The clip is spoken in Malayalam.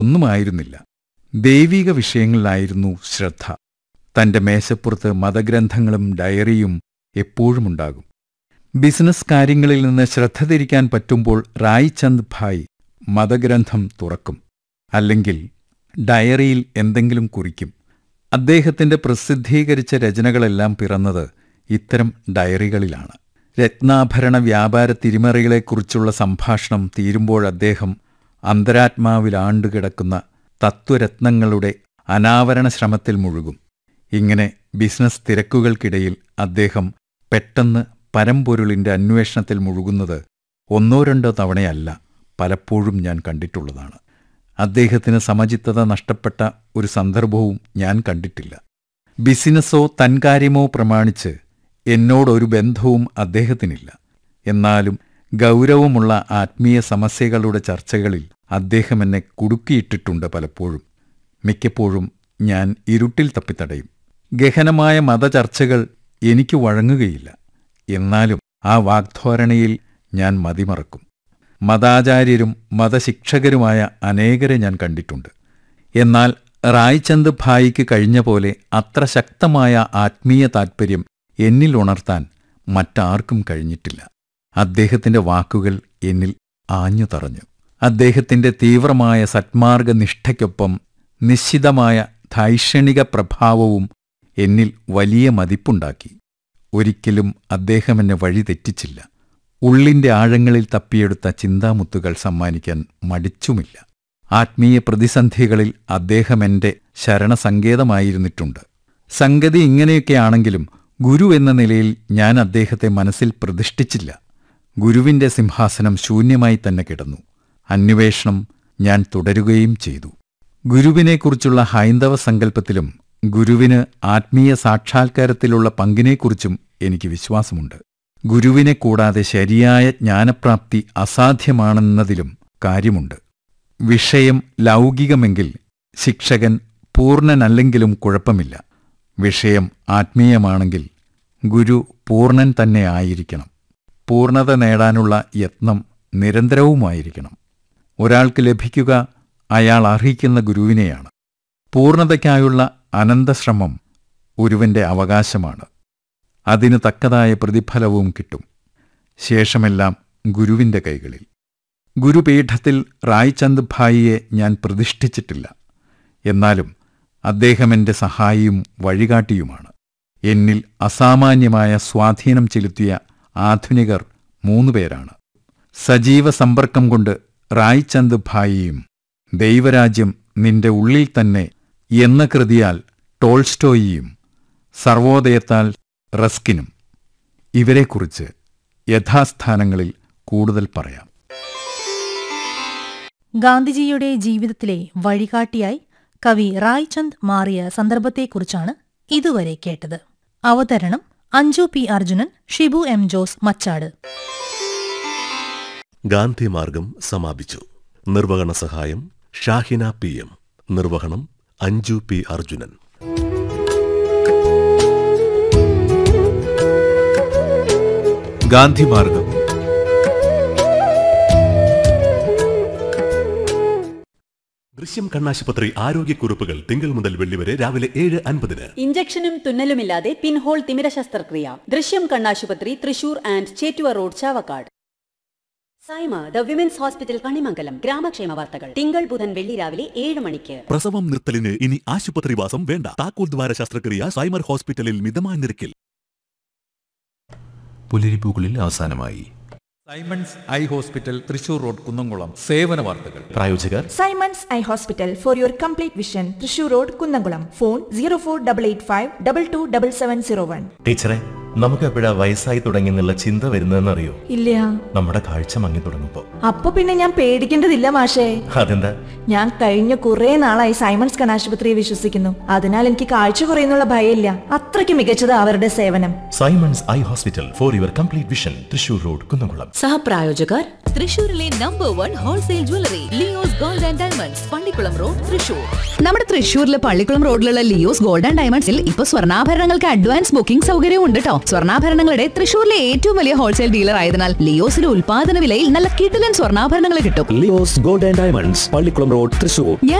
ഒന്നുമായിരുന്നില്ല ദൈവിക വിഷയങ്ങളിലായിരുന്നു ശ്രദ്ധ തന്റെ മേശപ്പുറത്ത് മതഗ്രന്ഥങ്ങളും ഡയറിയും എപ്പോഴുമുണ്ടാകും ബിസിനസ് കാര്യങ്ങളിൽ നിന്ന് ശ്രദ്ധ തിരിക്കാൻ പറ്റുമ്പോൾ റായ്ചന്ദ് ഭായ് മതഗ്രന്ഥം തുറക്കും അല്ലെങ്കിൽ ഡയറിയിൽ എന്തെങ്കിലും കുറിക്കും അദ്ദേഹത്തിന്റെ പ്രസിദ്ധീകരിച്ച രചനകളെല്ലാം പിറന്നത് ഇത്തരം ഡയറികളിലാണ് രത്നാഭരണ വ്യാപാര തിരിമറികളെക്കുറിച്ചുള്ള സംഭാഷണം തീരുമ്പോൾ അദ്ദേഹം അന്തരാത്മാവിലാണ്ടുകിടക്കുന്ന തത്വരത്നങ്ങളുടെ അനാവരണ ശ്രമത്തിൽ മുഴുകും ഇങ്ങനെ ബിസിനസ് തിരക്കുകൾക്കിടയിൽ അദ്ദേഹം പെട്ടെന്ന് പരമ്പൊരുളിന്റെ അന്വേഷണത്തിൽ മുഴുകുന്നത് ഒന്നോ രണ്ടോ തവണയല്ല പലപ്പോഴും ഞാൻ കണ്ടിട്ടുള്ളതാണ് അദ്ദേഹത്തിന് സമചിത്തത നഷ്ടപ്പെട്ട ഒരു സന്ദർഭവും ഞാൻ കണ്ടിട്ടില്ല ബിസിനസ്സോ തൻകാര്യമോ പ്രമാണിച്ച് എന്നോടൊരു ബന്ധവും അദ്ദേഹത്തിനില്ല എന്നാലും ഗൗരവമുള്ള ആത്മീയ സമസ്യകളുടെ ചർച്ചകളിൽ അദ്ദേഹം എന്നെ കുടുക്കിയിട്ടിട്ടുണ്ട് പലപ്പോഴും മിക്കപ്പോഴും ഞാൻ ഇരുട്ടിൽ തപ്പിത്തടയും ഗഹനമായ മതചർച്ചകൾ എനിക്ക് വഴങ്ങുകയില്ല എന്നാലും ആ വാഗ്ധോരണയിൽ ഞാൻ മതിമറക്കും മതാചാര്യരും മതശിക്ഷകരുമായ അനേകരെ ഞാൻ കണ്ടിട്ടുണ്ട് എന്നാൽ റായ്ചന്ദ് ഭായിക്ക് കഴിഞ്ഞ പോലെ അത്ര ശക്തമായ ആത്മീയ താൽപ്പര്യം എന്നിൽ ഉണർത്താൻ മറ്റാർക്കും കഴിഞ്ഞിട്ടില്ല അദ്ദേഹത്തിന്റെ വാക്കുകൾ എന്നിൽ ആഞ്ഞു തറഞ്ഞു അദ്ദേഹത്തിന്റെ തീവ്രമായ സന്മാർഗനിഷ്ഠയ്ക്കൊപ്പം നിശ്ചിതമായ ധൈഷണിക പ്രഭാവവും എന്നിൽ വലിയ മതിപ്പുണ്ടാക്കി ഒരിക്കലും അദ്ദേഹം എന്നെ വഴി തെറ്റിച്ചില്ല ഉള്ളിന്റെ ആഴങ്ങളിൽ തപ്പിയെടുത്ത ചിന്താമുത്തുകൾ സമ്മാനിക്കാൻ മടിച്ചുമില്ല ആത്മീയ പ്രതിസന്ധികളിൽ അദ്ദേഹം എന്റെ ശരണസങ്കേതമായിരുന്നിട്ടുണ്ട് സംഗതി ഇങ്ങനെയൊക്കെയാണെങ്കിലും ഗുരു എന്ന നിലയിൽ ഞാൻ അദ്ദേഹത്തെ മനസ്സിൽ പ്രതിഷ്ഠിച്ചില്ല ഗുരുവിന്റെ സിംഹാസനം ശൂന്യമായി തന്നെ കിടന്നു അന്വേഷണം ഞാൻ തുടരുകയും ചെയ്തു ഗുരുവിനെക്കുറിച്ചുള്ള ഹൈന്ദവ സങ്കല്പത്തിലും ഗുരുവിന് ആത്മീയ സാക്ഷാത്കാരത്തിലുള്ള പങ്കിനെക്കുറിച്ചും എനിക്ക് വിശ്വാസമുണ്ട് ഗുരുവിനെ കൂടാതെ ശരിയായ ജ്ഞാനപ്രാപ്തി അസാധ്യമാണെന്നതിലും കാര്യമുണ്ട് വിഷയം ലൗകികമെങ്കിൽ ശിക്ഷകൻ പൂർണ്ണനല്ലെങ്കിലും കുഴപ്പമില്ല വിഷയം ആത്മീയമാണെങ്കിൽ ഗുരു പൂർണ്ണൻ തന്നെ ആയിരിക്കണം പൂർണ്ണത നേടാനുള്ള യത്നം നിരന്തരവുമായിരിക്കണം ഒരാൾക്ക് ലഭിക്കുക അയാൾ അർഹിക്കുന്ന ഗുരുവിനെയാണ് പൂർണ്ണതയ്ക്കായുള്ള അനന്തശ്രമം ഒരുവന്റെ അവകാശമാണ് അതിന് തക്കതായ പ്രതിഫലവും കിട്ടും ശേഷമെല്ലാം ഗുരുവിന്റെ കൈകളിൽ ഗുരുപീഠത്തിൽ റായ്ചന്ദ് ഭായിയെ ഞാൻ പ്രതിഷ്ഠിച്ചിട്ടില്ല എന്നാലും അദ്ദേഹം എന്റെ സഹായിയും വഴികാട്ടിയുമാണ് എന്നിൽ അസാമാന്യമായ സ്വാധീനം ചെലുത്തിയ ആധുനികർ മൂന്നുപേരാണ് സജീവ സമ്പർക്കം കൊണ്ട് റായ്ചന്ദ് ഭായിയും ദൈവരാജ്യം നിന്റെ ഉള്ളിൽ തന്നെ എന്ന കൃതിയാൽ ടോൾസ്റ്റോയിയും സർവോദയത്താൽ റസ്കിനും ഇവരെക്കുറിച്ച് യഥാസ്ഥാനങ്ങളിൽ കൂടുതൽ പറയാം ഗാന്ധിജിയുടെ ജീവിതത്തിലെ വഴികാട്ടിയായി കവി റായ്ചന്ദ് മാറിയ സന്ദർഭത്തെക്കുറിച്ചാണ് ഇതുവരെ കേട്ടത് അവതരണം അഞ്ജു പി അർജുനൻ ഷിബു എം ജോസ് മച്ചാട് ഗാന്ധിമാർഗം സമാപിച്ചു നിർവഹണ സഹായം ഷാഹിന പി എം നിർവഹണം അഞ്ജു പി അർജുനൻ ഗാന്ധിമാർഗം ദൃശ്യം കണ്ണാശുപത്രി ആരോഗ്യക്കുറിപ്പുകൾ തിങ്കൾ മുതൽ വെള്ളി വരെ രാവിലെ ഏഴ് അൻപതിന് ഇഞ്ചക്ഷനും തുന്നലുമില്ലാതെ പിൻഹോൾ തിമിര ശസ്ത്രക്രിയ ദൃശ്യം കണ്ണാശുപത്രി Thrissur and Chettuva road Chavakkad Saima the women's hospital Kanimangalam ഗ്രാമക്ഷേമ വാർത്തകൾ തിങ്കൾ ബുധൻ വെള്ളി രാവിലെ ഏഴ് മണിക്ക് പ്രസവം നിർത്തലിന് ഇനി ആശുപത്രിവാസം വേണ്ട താക്കോൽ ദ്വാര ശസ്ത്രക്രിയ സൈമർ ഹോസ്പിറ്റലിൽ മിതമായ നിരക്കിൽ പുലരിപ്പൂക്കളിൽ അവസാനമായി Simon's eye hospital Thrissur road Kunnamkulam സേവന വാർത്തകൾ പ്രായോജകർ Simon's eye hospital for your complete vision Thrissur road Kunnamkulam phone zero four double eight five double two double seven zero one ടീച്ചറെ നമുക്ക് എപ്പോഴാ വയസ്സായി തുടങ്ങിയെന്നുള്ള ചിന്ത വരുന്നതെന്നറിയോ ഇല്ല നമ്മുടെ കാഴ്ച മങ്ങി തുടങ്ങുമ്പോ അപ്പൊ പിന്നെ ഞാൻ പേടിക്കേണ്ടതില്ല മാഷേ അതെന്താ ഞാൻ കഴിഞ്ഞ കുറെ നാളായി സൈമൺസ് കണാശുപത്രിയെ വിശ്വസിക്കുന്നു അതിനാൽ എനിക്ക് കാഴ്ച കുറയുന്നുള്ള ഭയമില്ല അത്രയ്ക്ക് മികച്ചത് അവരുടെ സേവനം Simon's eye hospital for your complete vision Thrissur road Kunnamkulam സഹപ്രായോജകർ തൃശൂരിലെ number one wholesale jewellery Leo's gold and diamonds Pallikulam road Thrissur നമ്മുടെ തൃശൂരിലെ പള്ളിക്കുളം റോഡിലുള്ള ലിയോസ് ഗോൾഡ് ആൻഡ് ഡയമണ്ട്സിൽ ഇപ്പൊ സ്വർണ്ണാഭരണങ്ങൾക്ക് അഡ്വാൻസ് ബുക്കിംഗ് സൗകര്യവും ഉണ്ട് കേട്ടോ സ്വർണ്ണാഭരണങ്ങളുടെ തൃശൂരിലെ ഏറ്റവും വലിയ ഹോൾസെയിൽ ഡീലർ ആയതിനാൽ ലിയോസിലെ ഉൽപാദന വിലയിൽ നല്ല കിടിലൻ സ്വർണ്ണാഭരണങ്ങൾ കിട്ടും Leo's gold and diamonds Pallikulam road Thrissur